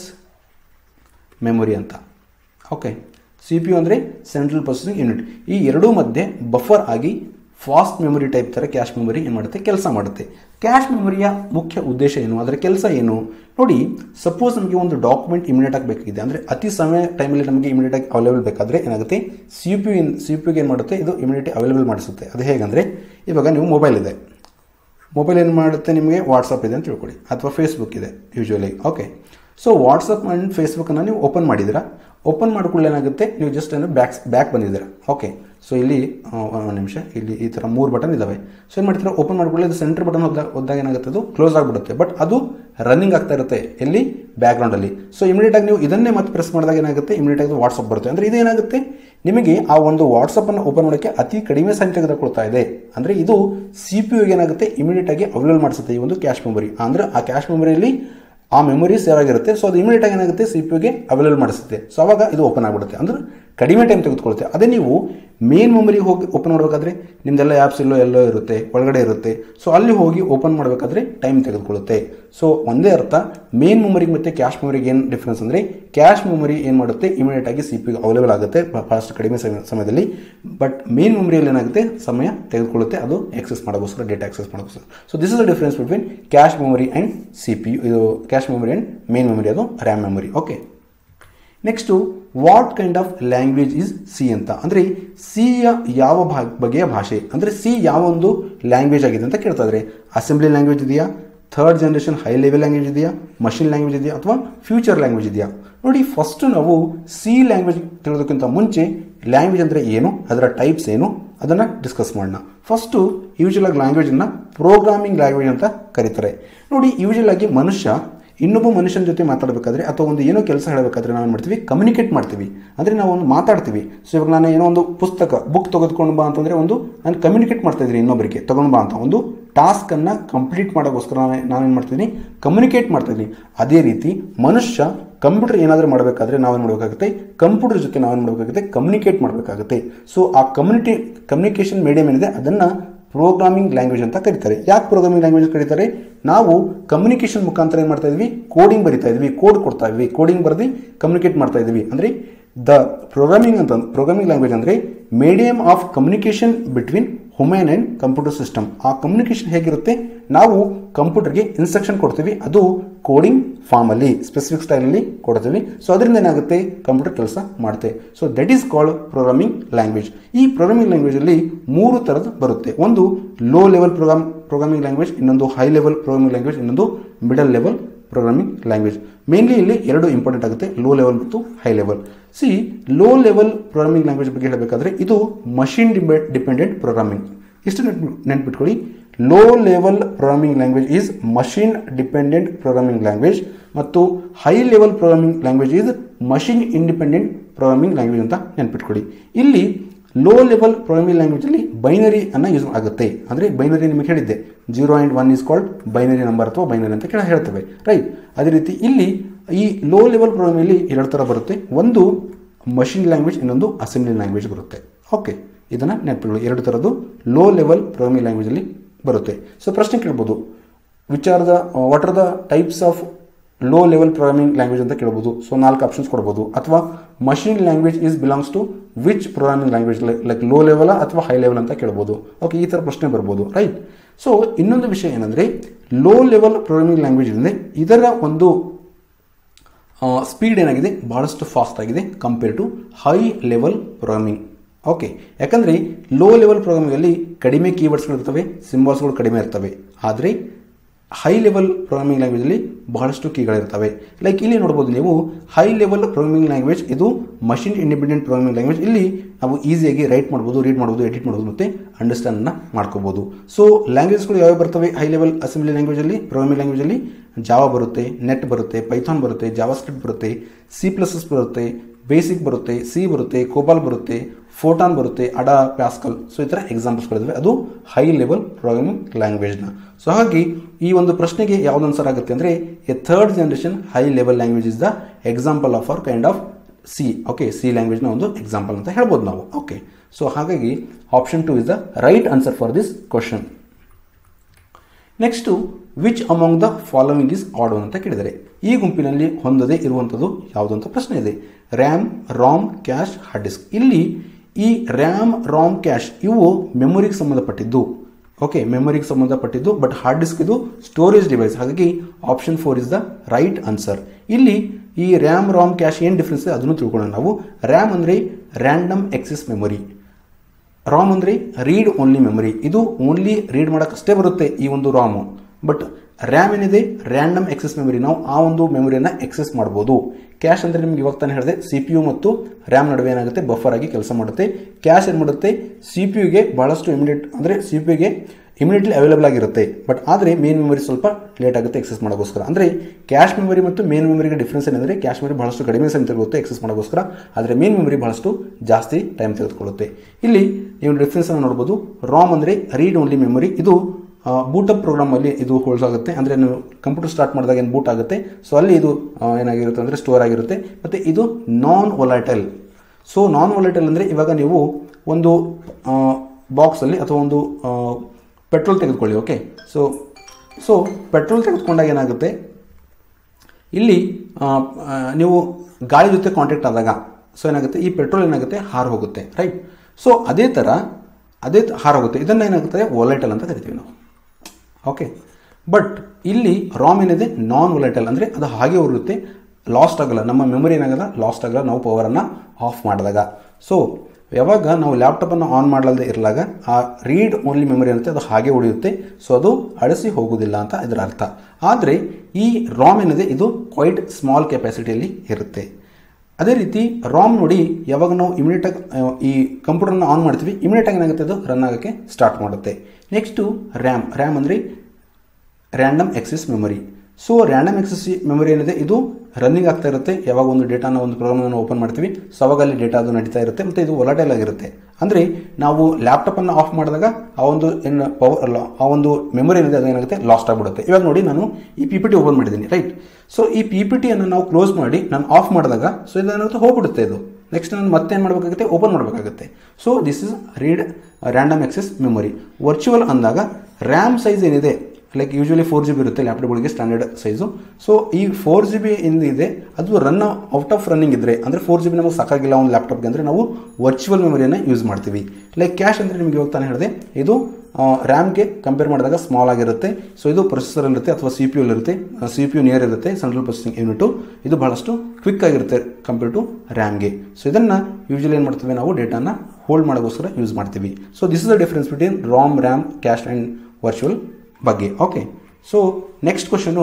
ಮೆಮೊರಿ ಅಂತ ಓಕೆ ಸಿ ಪಿ ಯು ಅಂದರೆ ಸೆಂಟ್ರಲ್ ಪ್ರೊಸೆಸಿಂಗ್ ಯೂನಿಟ್ ಈ ಎರಡೂ ಮಧ್ಯೆ ಬಫರ್ ಆಗಿ ಫಾಸ್ಟ್ ಮೆಮೊರಿ ಟೈಪ್ ಥರ ಕ್ಯಾಶ್ ಮೆಮೊರಿ ಏನು ಮಾಡುತ್ತೆ ಕೆಲಸ ಮಾಡುತ್ತೆ ಕ್ಯಾಶ್ ಮೆಮೊರಿಯ ಮುಖ್ಯ ಉದ್ದೇಶ ಏನು ಅದರ ಕೆಲಸ ಏನು ನೋಡಿ ಸಪೋಸ್ ನಮಗೆ ಒಂದು ಡಾಕ್ಯುಮೆಂಟ್ ಇಮಿಡಿಯೇಟ್ ಆಗಿ ಬೇಕಾಗಿದೆ ಅಂದರೆ ಅತಿ ಸಮಯ ಟೈಮಲ್ಲಿ ನಮಗೆ ಇಮಿಡಿಯೇಟ್ ಆಗಿ ಅವೈಲೇಬಲ್ ಬೇಕಾದರೆ ಏನಾಗುತ್ತೆ C P U C P ಯುಗೆ ಏನು ಮಾಡುತ್ತೆ ಇದು ಇಮಿಡಿಯೇಟ್ ಅವೈಲೇಬಲ್ ಮಾಡಿಸುತ್ತೆ ಅದು ಹೇಗಂದರೆ ಇವಾಗ ನೀವು ಮೊಬೈಲ್ ಇದೆ ಮೊಬೈಲ್ ಏನು ಮಾಡುತ್ತೆ ನಿಮಗೆ ವಾಟ್ಸಪ್ ಇದೆ ಅಂತ ತಿಳ್ಕೊಳ್ಳಿ ಅಥವಾ ಫೇಸ್ಬುಕ್ ಇದೆ usually okay so WhatsApp and ಫೇಸ್ಬುಕ್ಕನ್ನು ನೀವು ಓಪನ್ ಮಾಡಿದ್ದೀರಾ ಓಪನ್ ಮಾಡಿಕೊಳ್ಳಿ ಏನಾಗುತ್ತೆ ನೀವು ಜಸ್ಟ್ ಏನು ಬ್ಯಾಕ್ ಬ್ಯಾಕ್ ಬಂದಿದ್ದೀರಾ ಓಕೆ ಸೊ ಇಲ್ಲಿ ಒಂದು ನಿಮಿಷ ಇಲ್ಲಿ ಈ ಥರ ಮೂರು ಬಟನ್ ಇದ್ದಾವೆ ಸೊ ಏನು ಮಾಡ್ತೀರಾ ಓಪನ್ ಮಾಡ್ಕೊಳ್ಳಿ ಅದು ಸೆಂಟರ್ ಬಟನ್ ಹೋದಾಗ ಹೋದಾಗ ಏನಾಗುತ್ತೆ ಅದು ಕ್ಲೋಸ್ ಆಗಿಬಿಡುತ್ತೆ ಬಟ್ ಅದು ರನ್ನಿಂಗ್ ಆಗ್ತಾ ಇರುತ್ತೆ ಎಲ್ಲಿ ಬ್ಯಾಕ್ಗ್ರೌಂಡಲ್ಲಿ ಸೊ ಇಮಿಡಿಯೇಟಾಗಿ ನೀವು ಇದನ್ನೇ ಮತ್ತೆ ಪ್ರೆಸ್ ಮಾಡಿದಾಗ ಏನಾಗುತ್ತೆ ಇಮಿಡಿಯೇಟಾಗಿ ವಾಟ್ಸಪ್ ಬರುತ್ತೆ ಅಂದರೆ ಇದು ಏನಾಗುತ್ತೆ ನಿಮಗೆ ಆ ಒಂದು ವಾಟ್ಸಪ್ಪನ್ನು ಓಪನ್ ಮಾಡೋಕ್ಕೆ ಅತಿ ಕಡಿಮೆ ಸಮಯ ತೆಗೆದುಕೊಳ್ತಾ ಇದೆ ಅಂದರೆ ಇದು ಸಿ ಪಿ ಯುಗೆ ಏನಾಗುತ್ತೆ ಇಮಿಡಿಯೇಟಾಗಿ ಅವೈಲೇಬಲ್ ಮಾಡಿಸುತ್ತೆ ಈ ಒಂದು ಕ್ಯಾಶ್ ಮೆಮೊರಿ ಅಂದರೆ ಆ ಕ್ಯಾಶ್ ಮೆಮೊರಿಯಲ್ಲಿ ಆ ಮೆಮೊರಿ ಸೇವ್ ಆಗಿರುತ್ತೆ ಸೊ ಅದು ಇಮಿಡಿಯೇಟ್ ಆಗಿ ಏನಾಗುತ್ತೆ ಸಿ ಪಿ ಯುಗೆ ಅವೈಲೇಬಲ್ ಮಾಡಿಸುತ್ತೆ ಸೊ ಅವಾಗ ಇದು ಓಪನ್ ಆಗಿಬಿಡುತ್ತೆ ಅಂದ್ರೆ ಕಡಿಮೆ ಟೈಮ್ ತೆಗೆದುಕೊಳ್ಳುತ್ತೆ ಅದೇ ನೀವು ಮೇನ್ ಮೆಮೊರಿಗೆ ಹೋಗಿ ಓಪನ್ ಮಾಡಬೇಕಾದ್ರೆ ನಿಮ್ದೆಲ್ಲ ಆ್ಯಪ್ಸ್ ಎಲ್ಲೋ ಎಲ್ಲೋ ಇರುತ್ತೆ ಒಳಗಡೆ ಇರುತ್ತೆ ಸೊ ಅಲ್ಲಿ ಹೋಗಿ ಓಪನ್ ಮಾಡಬೇಕಾದ್ರೆ ಟೈಮ್ ತೆಗೆದುಕೊಳ್ಳುತ್ತೆ ಸೊ ಒಂದೇ ಅರ್ಥ ಮೇನ್ ಮೆಮೊರಿಗೆ ಮತ್ತು ಕ್ಯಾಶ್ ಮೆಮೊರಿಗೆ ಏನು ಡಿಫ್ರೆನ್ಸ್ ಅಂದರೆ ಕ್ಯಾಶ್ ಮೆಮೊರಿ ಏನು ಮಾಡುತ್ತೆ ಇಮಿಡಿಯೇಟ್ ಆಗಿ ಸಿ ಪಿ ಅವೈಲೇಬಲ್ ಆಗುತ್ತೆ ಫಾಸ್ಟ್ ಕಡಿಮೆ ಸಮಯ ಸಮಯದಲ್ಲಿ ಬಟ್ ಮೇನ್ ಮೆಮೊರಿಯಲ್ಲಿ ಏನಾಗುತ್ತೆ ಸಮಯ ತೆಗೆದುಕೊಳ್ಳುತ್ತೆ ಅದು ಆಕ್ಸೆಸ್ ಮಾಡೋಕ್ಕೋಸ್ಕರ ಡೇಟಾ ಆಕ್ಸೆಸ್ ಮಾಡೋಕ್ಕೋಸ್ಕರ so this is the difference between cache memory and C P U ಇದು cache memory and main memory ಅದು RAM memory okay next what kind of language is C ಅಂತ ಅಂದರೆ ಸಿಯ ಯಾವ ಭಾ ಬಗೆಯ ಭಾಷೆ ಅಂದರೆ ಸಿ ಯಾವ ಒಂದು ಲ್ಯಾಂಗ್ವೇಜ್ ಆಗಿದೆ ಅಂತ ಕೇಳ್ತಾ ಇದ್ದಾರೆ ಅಸೆಂಬ್ಲಿ ಲ್ಯಾಂಗ್ವೇಜ್ ಇದೆಯಾ third generation high level language ಇದೆಯಾ ಮಷಿನ್ ಲ್ಯಾಂಗ್ವೇಜ್ ಇದೆಯಾ ಅಥವಾ ಫ್ಯೂಚರ್ ಲ್ಯಾಂಗ್ವೇಜ್ ಇದೆಯಾ ನೋಡಿ ಫಸ್ಟ್ ನಾವು ಸಿ ಲ್ಯಾಂಗ್ವೇಜ್ ತಿಳಿಯೋದಕ್ಕಿಂತ ಮುಂಚೆ ಲ್ಯಾಂಗ್ವೇಜ್ ಅಂದರೆ ಏನು ಅದರ ಟೈಪ್ಸ್ ಏನು ಅದನ್ನು ಡಿಸ್ಕಸ್ ಮಾಡೋಣ ಫಸ್ಟು ಯೂಶಲ್ ಆಗಿ ಲ್ಯಾಂಗ್ವೇಜನ್ನು ಪ್ರೋಗ್ರಾಮಿಂಗ್ ಲ್ಯಾಂಗ್ವೇಜ್ ಅಂತ ಕರೀತಾರೆ ನೋಡಿ ಯೂಶಲ್ ಆಗಿ ಮನುಷ್ಯ ಇನ್ನೊಬ್ಬ ಮನುಷ್ಯನ ಜೊತೆ ಮಾತಾಡಬೇಕಾದ್ರೆ ಅಥವಾ ಒಂದು ಏನೋ ಕೆಲಸ ಹೇಳಬೇಕಾದ್ರೆ ನಾವು ಏನು ಮಾಡ್ತೀವಿ ಕಮ್ಯುನಿಕೇಟ್ ಮಾಡ್ತೀವಿ ಅಂದರೆ ನಾವು ಒಂದು ಮಾತಾಡ್ತೀವಿ ಸೊ ಇವಾಗ ನಾನು ಏನೋ ಒಂದು ಪುಸ್ತಕ ಬುಕ್ ತೆಗೆದುಕೊಂಡು ಬಾ ಅಂತಂದರೆ ಒಂದು ನಾನು ಕಮ್ಯುನಿಕೇಟ್ ಮಾಡ್ತಾ ಇದ್ದೀನಿ ಇನ್ನೊಬ್ಬರಿಗೆ ತಗೊಂಡು ಬಾ ಅಂತ ಒಂದು ಟಾಸ್ಕನ್ನು ಕಂಪ್ಲೀಟ್ ಮಾಡೋಕ್ಕೋಸ್ಕರ ನಾನು ನಾವೇನು ಮಾಡ್ತಿದ್ದೀನಿ ಕಮ್ಯುನಿಕೇಟ್ ಮಾಡ್ತಾ ಇದ್ದೀನಿ ಅದೇ ರೀತಿ ಮನುಷ್ಯ ಕಂಪ್ಯೂಟರ್ ಏನಾದರೂ ಮಾಡಬೇಕಾದ್ರೆ ನಾವೇನು ಮಾಡಬೇಕಾಗುತ್ತೆ ಕಂಪ್ಯೂಟರ್ ಜೊತೆ ನಾವೇನು ಮಾಡಬೇಕಾಗುತ್ತೆ ಕಮ್ಯುನಿಕೇಟ್ ಮಾಡಬೇಕಾಗುತ್ತೆ ಸೊ ಆ ಕಮ್ಯುನಿಟಿ ಕಮ್ಯುನಿಕೇಷನ್ ಮೀಡಿಯಮ್ ಏನಿದೆ ಅದನ್ನು ಪ್ರೋಗ್ರಾಮಿಂಗ್ ಲ್ಯಾಂಗ್ವೇಜ್ ಅಂತ ಕರೀತಾರೆ ಯಾಕೆ ಪ್ರೋಗ್ರಾಮಿಂಗ್ ಲ್ಯಾಂಗ್ವೇಜ್ ಕರೀತಾರೆ ನಾವು ಕಮ್ಯುನಿಕೇಷನ್ ಮುಖಾಂತರ ಏನು ಮಾಡ್ತಾ ಇದ್ವಿ ಕೋಡಿಂಗ್ ಬರಿತಾ ಇದ್ವಿ ಕೋಡ್ ಕೊಡ್ತಾ ಇದ್ವಿ ಕೋಡಿಂಗ್ ಬರೆದು ಕಮ್ಯುನಿಕೇಟ್ ಮಾಡ್ತಾ ಇದ್ವಿ ಅಂದರೆ ದ ಪ್ರೋಗ್ರಾಮಿಂಗ್ ಅಂತ ಪ್ರೋಗ್ರಾಮಿಂಗ್ ಲ್ಯಾಂಗ್ವೇಜ್ ಅಂದರೆ medium of communication between human and computer system ಆ ಕಮ್ಯುನಿಕೇಷನ್ ಹೇಗಿರುತ್ತೆ ನಾವು ಕಂಪ್ಯೂಟರ್ಗೆ ಇನ್ಸ್ಟ್ರಕ್ಷನ್ ಕೊಡ್ತೀವಿ ಅದು ಕೋಡಿಂಗ್ ಫಾರ್ಮಲ್ಲಿ ಸ್ಪೆಸಿಫಿಕ್ ಸ್ಟೈಲಲ್ಲಿ ಕೊಡ್ತೀವಿ ಸೊ ಅದರಿಂದ ಏನಾಗುತ್ತೆ ಕಂಪ್ಯೂಟರ್ ಕೆಲಸ ಮಾಡುತ್ತೆ so that is called programming language ಈ ಪ್ರೋಗ್ರಾಮಿಂಗ್ ಲ್ಯಾಂಗ್ವೇಜಲ್ಲಿ ಮೂರು ಥರದ್ದು ಬರುತ್ತೆ ಒಂದು low level program programming language ಇನ್ನೊಂದು ಹೈ ಲೆವೆಲ್ ಪ್ರೋಗ್ರಾಮಿಂಗ್ ಲ್ಯಾಂಗ್ವೇಜ್ ಇನ್ನೊಂದು middle level programming language mainly ಇಲ್ಲಿ ಎರಡು ಇಂಪಾರ್ಟೆಂಟ್ ಆಗುತ್ತೆ ಲೋ ಲೆವೆಲ್ ಮತ್ತು high level C low level programming language ಬಗ್ಗೆ ಹೇಳಬೇಕಾದ್ರೆ ಇದು ಮಷಿನ್ ಡಿಪೆಂಡೆಂಟ್ ಪ್ರೋಗ್ರಾಮಿಂಗ್ ಇಷ್ಟು ನೆನ್ಪು ನೆನ್ಪಿಟ್ಕೊಳ್ಳಿ low level programming language is machine dependent programming language ಮತ್ತು high level programming language is machine independent programming language ಅಂತ ನೆನ್ಪಿಟ್ಕೊಳ್ಳಿ ಇಲ್ಲಿ ಲೋ ಲೆವೆಲ್ ಪ್ರೋಗ್ರಾಮಿಂಗ್ ಲ್ಯಾಂಗ್ವೇಜಲ್ಲಿ ಬೈನರಿ ಅನ್ನು ಯೂಸ್ ಆಗುತ್ತೆ ಅಂದರೆ ಬೈನರಿ ನಿಮಗೆ ಹೇಳಿದ್ದೆ zero and one is called binary number ಅಥವಾ ಬೈನರಿ ಅಂತ ಕೇಳಿ ಹೇಳ್ತೇವೆ ರೈಟ್ ಅದೇ ರೀತಿ ಇಲ್ಲಿ ಈ ಲೋ ಲೆವೆಲ್ ಪ್ರೋಗ್ರಾಮಿಂಗಲ್ಲಿ ಎರಡು ಥರ ಬರುತ್ತೆ ಒಂದು ಮಷಿನ್ ಲ್ಯಾಂಗ್ವೇಜ್ ಇನ್ನೊಂದು ಅಸೆಂಬ್ಲಿ ಲ್ಯಾಂಗ್ವೇಜ್ ಬರುತ್ತೆ ಓಕೆ ಇದನ್ನು ನೆನಪಿಕೊಳ್ಳಿ ಎರಡು ಥರದ್ದು ಲೋ ಲೆವೆಲ್ ಪ್ರೋಗ್ರಾಮಿಂಗ್ ಲ್ಯಾಂಗ್ವೇಜಲ್ಲಿ ಬರುತ್ತೆ ಸೊ ಪ್ರಶ್ನೆ ಕೇಳ್ಬೋದು which are the what are the types of low level programming language ಅಂತ ಕೇಳ್ಬೋದು ಸೊ ನಾಲ್ಕು ಆಪ್ಷನ್ಸ್ ಕೊಡ್ಬೋದು ಅಥವಾ machine language is belongs to which programming language like low level ಅಥವಾ ಹೈ ಲೆವೆಲ್ ಅಂತ ಕೇಳ್ಬೋದು ಓಕೆ ಈ ಥರ ಪ್ರಶ್ನೆ ಬರ್ಬೋದು ರೈಟ್ ಸೊ ಇನ್ನೊಂದು ವಿಷಯ ಏನಂದರೆ ಲೋ ಲೆವೆಲ್ ಪ್ರೋಗ್ರಾಮಿಂಗ್ ಲ್ಯಾಂಗ್ವೇಜ್ ಅಂದರೆ ಇದರ ಒಂದು ಸ್ಪೀಡ್ ಏನಾಗಿದೆ ಭಾಳಷ್ಟು ಫಾಸ್ಟ್ ಆಗಿದೆ compare to high level programming okay ಯಾಕಂದರೆ ಲೋ ಲೆವೆಲ್ ಪ್ರೋಗ್ರಾಮಿಂಗಲ್ಲಿ ಕಡಿಮೆ ಕೀವರ್ಡ್ಸ್ಗಳು ಇರ್ತವೆ ಸಿಂಬಲ್ಸ್ಗಳು ಕಡಿಮೆ ಇರ್ತವೆ ಆದರೆ ಹೈ ಲೆವೆಲ್ ಪ್ರೋಗ್ರಾಮಿಂಗ್ ಲ್ಯಾಂಗ್ವೇಜಲ್ಲಿ ಬಹಳಷ್ಟು ಕೀಗಳಿರ್ತವೆ ಲೈಕ್ ಇಲ್ಲಿ ನೋಡ್ಬೋದು ನೀವು ಹೈ ಲೆವೆಲ್ ಪ್ರೋಗ್ರಾಮಿಂಗ್ ಲ್ಯಾಂಗ್ವೇಜ್ ಇದು ಮಷಿನ್ ಇಂಡಿಪೆಂಡೆಂಟ್ ಪ್ರೋಗ್ರಾಮಿಂಗ್ ಲ್ಯಾಂಗ್ವೇಜ್ ಇಲ್ಲಿ ನಾವು ಈಸಿಯಾಗಿ ರೈಟ್ ಮಾಡ್ಬೋದು ರೀಡ್ ಮಾಡ್ಬೋದು ಎಡಿಟ್ ಮಾಡ್ಬೋದು ಮತ್ತು ಅಂಡರ್ಸ್ಟ್ಯಾಂಡನ್ನ ಮಾಡ್ಕೋಬೋದು ಸೊ ಲ್ಯಾಂಗ್ವೇಜ್ಗಳು ಯಾವ್ಯಾವ ಬರ್ತವೆ ಹೈ ಲೆವೆಲ್ ಅಸೆಂಬ್ಲಿ ಲ್ಯಾಂಗ್ವೇಜಲ್ಲಿ ಪ್ರೋಗ್ರಾಮಿಂಗ್ ಲ್ಯಾಂಗ್ವೇಜಲ್ಲಿ ಜಾವಾ ಬರುತ್ತೆ ನೆಟ್ ಬರುತ್ತೆ ಪೈಥಾನ್ ಬರುತ್ತೆ ಜಾವಾ ಸ್ಕ್ರಿಪ್ಟ್ ಬರುತ್ತೆ ಸಿ ಪ್ಲಸ್ ಎಸ್ ಬರುತ್ತೆ ಬೇಸಿಕ್ ಬರುತ್ತೆ ಸಿ ಬರುತ್ತೆ ಕೋಬಾಲ್ ಬರುತ್ತೆ ಫೋಟಾನ್ ಬರುತ್ತೆ ಅಡಾ ಪ್ಯಾಸ್ಕಲ್ ಸೊ ಈ ಥರ ಎಕ್ಸಾಂಪಲ್ಸ್ಗಳಿದಾವೆ ಅದು ಹೈ ಲೆವೆಲ್ ಪ್ರೋಗ್ರಾಮಿಂಗ್ ಲ್ಯಾಂಗ್ವೇಜ್ನ ಸೊ ಹಾಗಾಗಿ ಈ ಒಂದು ಪ್ರಶ್ನೆಗೆ ಯಾವ್ದು ಆನ್ಸರ್ ಆಗುತ್ತೆ ಅಂದರೆ A third generation high level language is the example of our kind of C okay C ಲ್ಯಾಂಗ್ವೇಜ್ನ ಒಂದು ಎಕ್ಸಾಂಪಲ್ ಅಂತ ಹೇಳ್ಬೋದು ನಾವು ಓಕೆ ಸೊ ಹಾಗಾಗಿ option two is the right answer for this question next which among the following is odd one ಅಂತ ಕೇಳಿದರೆ ಈ ಗುಂಪಿನಲ್ಲಿ ಹೊಂದದೇ ಇರುವಂಥದ್ದು ಯಾವುದು ಅಂತ ಪ್ರಶ್ನೆ ಇದೆ RAM ROM cache hard disk ಇಲ್ಲಿ ಈ ರ್ಯಾಮ್ ರಾಮ್ ಕ್ಯಾಶ್ ಇವು ಮೆಮೊರಿಗೆ ಸಂಬಂಧಪಟ್ಟಿದ್ದು ಓಕೆ ಮೆಮೊರಿಗೆ ಸಂಬಂಧಪಟ್ಟಿದ್ದು ಬಟ್ ಹಾರ್ಡ್ ಡಿಸ್ಕ್ ಇದು ಸ್ಟೋರೇಜ್ ಡಿವೈಸ್ ಹಾಗಾಗಿ option four is the right answer ಇಲ್ಲಿ ಈ ರ್ಯಾಮ್ ರಾಮ್ ಕ್ಯಾಶ್ ಏನು ಡಿಫ್ರೆನ್ಸ್ ಇದೆ ಅದನ್ನು ತಿಳ್ಕೊಳ್ಳೋಣ ನಾವು ರ್ಯಾಮ್ ಅಂದರೆ ರ್ಯಾಂಡಮ್ ಎಕ್ಸೆಸ್ ಮೆಮೊರಿ ರಾಮ್ ಅಂದರೆ ರೀಡ್ ಓನ್ಲಿ ಮೆಮೊರಿ ಇದು ಓನ್ಲಿ ರೀಡ್ ಮಾಡೋಕ್ಕಷ್ಟೇ ಬರುತ್ತೆ ಈ ಒಂದು ರಾಮು ಬಟ್ ರ್ಯಾಮ್ ಏನಿದೆ ರ್ಯಾಂಡಮ್ ಎಕ್ಸೆಸ್ ಮೆಮೊರಿ ನಾವು ಆ ಒಂದು ಮೆಮೊರಿಯನ್ನು ಎಕ್ಸೆಸ್ ಮಾಡ್ಬೋದು ಕ್ಯಾಶ್ ಅಂದರೆ ನಿಮ್ಗೆ ಇವಾಗ ತಾನೇ ಹೇಳಿದೆ ಸಿ ಪಿ ಯು ಮತ್ತು ರ್ಯಾಮ್ ನಡುವೆ ಏನಾಗುತ್ತೆ ಬಫರ್ ಆಗಿ ಕೆಲಸ ಮಾಡುತ್ತೆ ಕ್ಯಾಶ್ ಏನು ಮಾಡುತ್ತೆ ಸಿ ಪಿ ಯುಗೆ ಬಹಳಷ್ಟು ಇಮಿಡಿಯೇಟ್ ಅಂದರೆ ಸಿ ಪಿ ಯುಗೆ ಇಮಿಡಿಯೇಟ್ಲಿ ಅವೈಲೇಬಲ್ ಆಗಿರುತ್ತೆ ಬಟ್ ಆದರೆ ಮೇನ್ ಮೆಮೊರಿ ಸ್ವಲ್ಪ ಲೇಟ್ ಆಗುತ್ತೆ ಎಕ್ಸೆಸ್ ಮಾಡೋಕ್ಕೋಸ್ಕರ ಅಂದರೆ ಕ್ಯಾಶ್ ಮೆಮೊರಿ ಮತ್ತು ಮೇನ್ ಮೆಮೊರಿಗೆ ಡಿಫ್ರೆನ್ಸ್ ಏನಂದರೆ ಕ್ಯಾಶ್ ಮೆಮೊರಿ ಬಹಳಷ್ಟು ಕಡಿಮೆ ಸಮಯ ತೆಗೆದುಕೊಳ್ಳುತ್ತೆ ಎಕ್ಸೆಸ್ ಮಾಡೋಕ್ಕೋಸ್ಕರ ಆದರೆ ಮೇನ್ ಮೆಮೊರಿ ಬಹಳಷ್ಟು ಜಾಸ್ತಿ ಟೈಮ್ ತೆಗೆದುಕೊಳ್ಳುತ್ತೆ ಇಲ್ಲಿ ನೀವು ಡಿಫ್ರೆನ್ಸ್ ಅನ್ನು ನೋಡ್ಬೋದು ರಾಮ್ ಅಂದರೆ ರೀಡ್ ಓನ್ಲಿ ಮೆಮೊರಿ ಇದು ಬೂಟಪ್ ಪ್ರೋಗ್ರಾಮಲ್ಲಿ ಇದು ಹೋಲ್ಸ್ ಆಗುತ್ತೆ ಅಂದರೆ ನೀವು ಕಂಪ್ಯೂಟರ್ ಸ್ಟಾರ್ಟ್ ಮಾಡಿದಾಗ ಏನು ಬೂಟ್ ಆಗುತ್ತೆ ಸೊ ಅಲ್ಲಿ ಇದು ಆ, ಏನಾಗಿರುತ್ತೆ ಅಂದರೆ ಸ್ಟೋರ್ ಆಗಿರುತ್ತೆ ಮತ್ತು ಇದು ನಾನ್ ಒಲೈಟಲ್ ಸೊ ನಾನ್ ಒಲೈಟಲ್ ಅಂದರೆ ಇವಾಗ ನೀವು ಒಂದು ಬಾಕ್ಸಲ್ಲಿ ಅಥವಾ ಒಂದು ಪೆಟ್ರೋಲ್ ತೆಗೆದುಕೊಳ್ಳಿ ಓಕೆ ಸೊ ಸೊ ಪೆಟ್ರೋಲ್ ತೆಗೆದುಕೊಂಡಾಗ ಏನಾಗುತ್ತೆ ಇಲ್ಲಿ ಆ, ಆ, ನೀವು ಗಾಳಿ ಜೊತೆ ಕಾಂಟ್ಯಾಕ್ಟ್ ಆದಾಗ ಸೊ ಏನಾಗುತ್ತೆ ಈ ಪೆಟ್ರೋಲ್ ಏನಾಗುತ್ತೆ ಹಾರು ಹೋಗುತ್ತೆ ರೈಟ್ ಸೊ ಅದೇ ಥರ ಅದೇ ತ- ಹಾರು ಹೋಗುತ್ತೆ ಇದನ್ನು ಏನಾಗುತ್ತೆ ಒಲೈಟಲ್ ಅಂತ ಕರಿತೀವಿ ನಾವು ಓಕೆ ಬಟ್ ಇಲ್ಲಿ ರಾಮ್ ಏನಿದೆ ನಾನ್ ಒಲೈಟಲ್ ಅಂದರೆ ಅದು ಹಾಗೆ ಉರುತ್ತೆ ಲಾಸ್ಟ್ ಆಗಲ್ಲ ನಮ್ಮ ಮೆಮೊರಿ ಏನಾಗಲ್ಲ ಲಾಸ್ಟ್ ಆಗಲ್ಲ ನಾವು ಪವರನ್ನು ಆಫ್ ಮಾಡಿದಾಗ ಸೊ ಯಾವಾಗ ನಾವು ಲ್ಯಾಪ್ಟಾಪನ್ನು ಆನ್ ಮಾಡಲದೆ ಇರಲಾಗ ಆ ರೀಡ್ ಓನ್ಲಿ ಮೆಮೊರಿ ಇರುತ್ತೆ ಅದು ಹಾಗೆ ಉಳಿಯುತ್ತೆ ಸೊ ಅದು ಅಳಿಸಿ ಹೋಗುವುದಿಲ್ಲ ಅಂತ ಇದರ ಅರ್ಥ ಆದರೆ ಈ ರಾಮ್ ಏನಿದೆ ಇದು ಕ್ವೈಟ್ ಸ್ಮಾಲ್ ಕೆಪಾಸಿಟಿಯಲ್ಲಿ ಇರುತ್ತೆ ಅದೇ ರೀತಿ ರಾಮ್ ನೋಡಿ ಯಾವಾಗ ನಾವು ಇಮಿಡಿಯೇಟಾಗಿ ಈ ಕಂಪ್ಯೂಟರ್ನ ಆನ್ ಮಾಡ್ತೀವಿ ಇಮಿಡಿಯೇಟಾಗಿ ಏನಾಗುತ್ತೆ ಅದು ರನ್ ಆಗೋಕ್ಕೆ ಸ್ಟಾರ್ಟ್ ಮಾಡುತ್ತೆ ನೆಕ್ಸ್ಟು ರ್ಯಾಮ್ ರ್ಯಾಮ್ ಅಂದರೆ random access memory so random access memory ಏನಿದೆ ಇದು ರನ್ನಿಂಗ್ ಆಗ್ತಾ ಇರುತ್ತೆ ಯಾವಾಗ ಒಂದು ಡೇಟಾನ ಒಂದು ಪ್ರೋಗ್ರಾಮನ್ನು ಓಪನ್ ಮಾಡ್ತೀವಿ ಸೊ ಅವಾಗ ಅಲ್ಲಿ ಡೇಟಾ ಅದು ನಡೀತಾ ಇರುತ್ತೆ ಮತ್ತು ಇದು ಒಲಟೈಲ್ ಆಗಿರುತ್ತೆ ಅಂದರೆ ನಾವು ಲ್ಯಾಪ್ಟಾಪನ್ನು ಆಫ್ ಮಾಡಿದಾಗ ಆ ಒಂದು ಏನು ಪವರ್ ಅಲ್ಲ ಆ ಒಂದು ಮೆಮೊರಿ ಏನಿದೆ ಅದು ಏನಾಗುತ್ತೆ ಲಾಸ್ಟ್ ಆಗಿಬಿಡುತ್ತೆ ಇವಾಗ ನೋಡಿ ನಾನು ಈ ಪಿ ಪಿ ಟಿ ಓಪನ್ ಮಾಡಿದ್ದೀನಿ ರೈಟ್ ಸೊ ಈ ಪಿ ಪಿ ಟಿಯನ್ನು ನಾವು ಕ್ಲೋಸ್ ಮಾಡಿ ನಾನು ಆಫ್ ಮಾಡಿದಾಗ ಸೊ ಇದೇನಾಗುತ್ತೆ ಹೋಗ್ಬಿಡುತ್ತೆ ಇದು ನೆಕ್ಸ್ಟ್ ನಾನು ಮತ್ತೆ ಏನು ಮಾಡಬೇಕಾಗುತ್ತೆ ಓಪನ್ ಮಾಡಬೇಕಾಗುತ್ತೆ so this is read random access memory virtual ಅಂದಾಗ ರ್ಯಾಮ್ ಸೈಜ್ ಏನಿದೆ like usually four G B ಇರುತ್ತೆ ಲ್ಯಾಪ್ಟಾಪ್ಗಳಿಗೆ ಸ್ಟ್ಯಾಂಡರ್ಡ್ ಸೈಜು ಸೊ ಈ ಫೋರ್ ಜಿ ಬಿ ಏನಿದೆ ಅದು ರನ್ ಔಟ್ ಆಫ್ ರನ್ನಿಂಗ್ ಇದ್ದರೆ ಅಂದರೆ ಫೋರ್ ಜಿ ಬಿ ನಮಗೆ ಸಾಕಾಗಿಲ್ಲ ಒಂದು ಲ್ಯಾಪ್ಟಾಪ್ಗೆ ಅಂದರೆ ನಾವು ವರ್ಚುವಲ್ ಮೆಮೊರಿಯನ್ನು ಯೂಸ್ ಮಾಡ್ತೀವಿ ಲೈಕ್ ಕ್ಯಾಶ್ ಅಂದರೆ ನಿಮಗೆ ಇವಾಗ ತಾನೇ ಹೇಳಿದೆ ಇದು ರ್ಯಾಮ್ಗೆ ಕಂಪೇರ್ ಮಾಡಿದಾಗ ಸ್ಮಾಲ್ ಆಗಿರುತ್ತೆ ಸೊ ಇದು ಪ್ರೊಸೆಸರ್ ಇರುತ್ತೆ ಅಥವಾ ಸಿ ಪಿ ಯು ಇರುತ್ತೆ ಸಿ ಪಿ ಯು ನಿಯರ್ ಇರುತ್ತೆ ಸೆಂಟ್ರಲ್ ಪ್ರೊಸೆಸಿಂಗ್ ಯೂನಿಟು ಇದು ಬಹಳಷ್ಟು ಕ್ವಿಕ್ ಆಗಿರುತ್ತೆ ಕಂಪೇರ್ ಟು ರ್ಯಾಮ್ಗೆ ಸೊ ಇದನ್ನು ಯೂಶಲಿ ಏನು ಮಾಡ್ತೀವಿ ನಾವು ಡೇಟಾನ ಹೋಲ್ಡ್ ಮಾಡೋಕ್ಕೋಸ್ಕರ ಯೂಸ್ ಮಾಡ್ತೀವಿ so this is the difference between ROM RAM cache and virtual ಬಗ್ಗೆ ಓಕೆ ಸೊ ನೆಕ್ಸ್ಟ್ ಕ್ವಶನು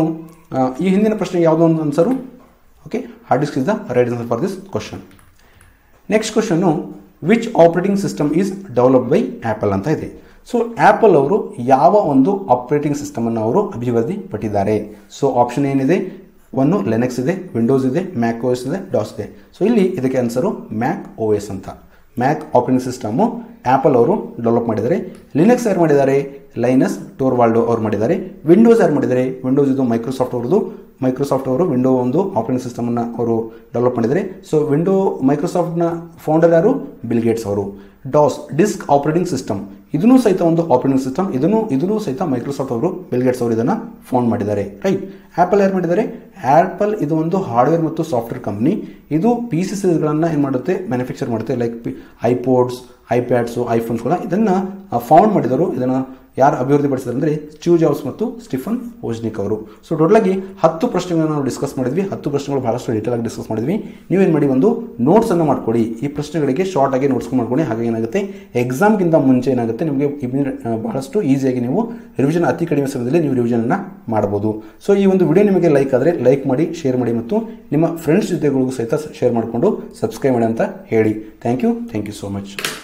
ಈ ಹಿಂದಿನ ಪ್ರಶ್ನೆಗೆ ಯಾವುದೋ ಒಂದು answer okay hard disk is the right answer for this question next question which operating system is develop by Apple ಅಂತ ಇದೆ so apple ಅವರು ಯಾವ ಒಂದು ಆಪರೇಟಿಂಗ್ ಸಿಸ್ಟಮನ್ನು ಅವರು ಅಭಿವೃದ್ಧಿ ಪಟ್ಟಿದ್ದಾರೆ ಸೊ ಆಪ್ಷನ್ ಏನಿದೆ ಒಂದು ಲೆನೆಕ್ಸ್ ಇದೆ ವಿಂಡೋಸ್ ಇದೆ ಮ್ಯಾಕ್ ಓ ಎಸ್ ಇದೆ ಡಾಸ್ ಇದೆ ಸೊ ಇಲ್ಲಿ ಇದಕ್ಕೆ ಆನ್ಸರು ಮ್ಯಾಕ್ ಓ ಎಸ್ ಅಂತ ಮ್ಯಾಕ್ ಆಪರೇಟಿಂಗ್ ಸಿಸ್ಟಮು ಆ್ಯಪಲ್ ಅವರು ಡೆವಲಪ್ ಮಾಡಿದ್ದಾರೆ ಲಿನಕ್ಸ್ ಯಾರು ಮಾಡಿದ್ದಾರೆ ಲೈನಸ್ ಟೋರ್ವಾಲ್ಡೋ ಅವ್ರು ಮಾಡಿದ್ದಾರೆ ವಿಂಡೋಸ್ ಯಾರು ಮಾಡಿದ್ದಾರೆ ವಿಂಡೋಸ್ ಇದು ಮೈಕ್ರೋಸಾಫ್ಟ್ ಅವ್ರದ್ದು ಮೈಕ್ರೋಸಾಫ್ಟ್ ಅವರು ವಿಂಡೋ ಒಂದು ಆಪರೇಟಿಂಗ್ ಸಿಸ್ಟಮನ್ನು ಅವರು ಡೆವಲಪ್ ಮಾಡಿದ್ದಾರೆ ಸೊ ವಿಂಡೋ ಮೈಕ್ರೋಸಾಫ್ಟ್ನ ಫೌಂಡರ್ ಯಾರು ಬಿಲ್ ಗೇಟ್ಸ್ ಅವರು ಡಾಸ್ ಡಿಸ್ಕ್ ಆಪರೇಟಿಂಗ್ ಸಿಸ್ಟಮ್ ಇದನ್ನು ಸಹಿತ ಒಂದು ಆಪರೇಟಿಂಗ್ ಸಿಸ್ಟಮ್ ಇದನ್ನು ಇದನ್ನು ಸಹಿತ ಮೈಕ್ರೋಸಾಫ್ಟ್ ಅವರು ಬಿಲ್ ಗೇಟ್ಸ್ ಅವರು ಇದನ್ನು ಫೌಂಡ್ ಮಾಡಿದ್ದಾರೆ ರೈಟ್ ಆ್ಯಪಲ್ ಯಾರು ಮಾಡಿದ್ದಾರೆ ಆ್ಯಪಲ್ ಇದು ಒಂದು ಹಾರ್ಡ್ವೇರ್ ಮತ್ತು ಸಾಫ್ಟ್ವೇರ್ ಕಂಪ್ನಿ ಇದು ಪಿ ಸಿ ಸಿಸ್ಗಳನ್ನು ಏನು ಮಾಡುತ್ತೆ ಮ್ಯಾನುಫ್ಯಾಕ್ಚರ್ ಮಾಡುತ್ತೆ ಲೈಕ್ ಪಿ ಐಪೋಡ್ಸ್ ಐಪ್ಯಾಡ್ಸು ಐಫೋನ್ಸ್ಗಳ ಇದನ್ನು ಫೌಂಡ್ ಮಾಡಿದರು ಇದನ್ನು ಯಾರು ಅಭಿವೃದ್ಧಿಪಡಿಸಿದ್ರು ಅಂದರೆ ಸ್ಟೀವ್ ಜಾಬ್ಸ್ ಮತ್ತು ಸ್ಟಿಫನ್ ಓಜ್ನಿಕ್ ಅವರು ಸೊ ಟೋಟಲಾಗಿ ಹತ್ತು ಪ್ರಶ್ನೆಗಳನ್ನು ನಾವು ಡಿಸ್ಕಸ್ ಮಾಡಿದ್ವಿ ಹತ್ತು ಪ್ರಶ್ನೆಗಳು ಬಹಳಷ್ಟು ಡೀಟೇಲ್ ಆಗಿ ಡಿಸ್ಕಸ್ ಮಾಡಿದ್ವಿ ನೀವೇನು ಮಾಡಿ ಒಂದು ನೋಟ್ಸನ್ನು ಮಾಡ್ಕೊಡಿ ಈ ಪ್ರಶ್ನೆಗಳಿಗೆ ಶಾರ್ಟ್ ಆಗಿ ನೋಟ್ಸ್ ಮಾಡ್ಕೊಳ್ಳಿ ಹಾಗೆ ಏನಾಗುತ್ತೆ ಎಕ್ಸಾಮ್ಗಿಂತ ಮುಂಚೆ ಏನಾಗುತ್ತೆ ಮತ್ತು ನಿಮಗೆ ಇಮ್ಮಿಡಿಯೇಟ್ ಬಹಳಷ್ಟು ಈಸಿಯಾಗಿ ನೀವು ರಿವಿಷನ್ ಅತಿ ಕಡಿಮೆ ಸಮಯದಲ್ಲಿ ನೀವು ರಿವಿಷನನ್ನು ಮಾಡ್ಬೋದು ಸೊ ಈ ಒಂದು ವಿಡಿಯೋ ನಿಮಗೆ ಲೈಕ್ ಆದರೆ ಲೈಕ್ ಮಾಡಿ ಶೇರ್ ಮಾಡಿ ಮತ್ತು ನಿಮ್ಮ ಫ್ರೆಂಡ್ಸ್ ಜೊತೆಗಳಿಗೂ ಸಹಿತ ಶೇರ್ ಮಾಡಿಕೊಂಡು ಸಬ್ಸ್ಕ್ರೈಬ್ ಮಾಡಿ ಅಂತ ಹೇಳಿ thank you thank you so much